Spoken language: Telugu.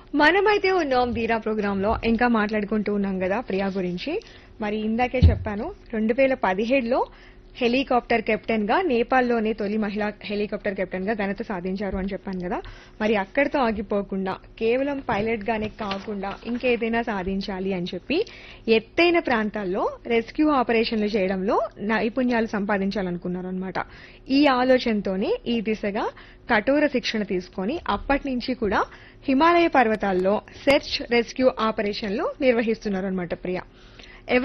మనమైతే ఉన్నాం ధీరా ప్రోగ్రామ్ లో ఇంకా మాట్లాడుకుంటూ ఉన్నాం కదా ప్రియా గురించి మరి ఇందాకే చెప్పాను రెండు వేల పదిహేడులో హెలికాప్టర్ కెప్టెన్ గా నేపాల్లోనే తొలి మహిళా హెలికాప్టర్ కెప్టెన్ గా ఘనత సాధించారు అని చెప్పాను కదా మరి అక్కడితో ఆగిపోకుండా కేవలం పైలట్ గానే కాకుండా ఇంకేదైనా సాధించాలి అని చెప్పి ఎత్తైన ప్రాంతాల్లో రెస్క్యూ ఆపరేషన్లు చేయడంలో నైపుణ్యాలు సంపాదించాలనుకున్నారు అనమాట ఈ ఆలోచనతోనే ఈ దిశగా కఠోర శిక్షణ తీసుకొని అప్పటి నుంచి కూడా హిమాలయ పర్వతాల్లో సెర్చ్ రెస్క్యూ ఆపరేషన్లు నిర్వహిస్తున్నారు అనమాట ప్రియ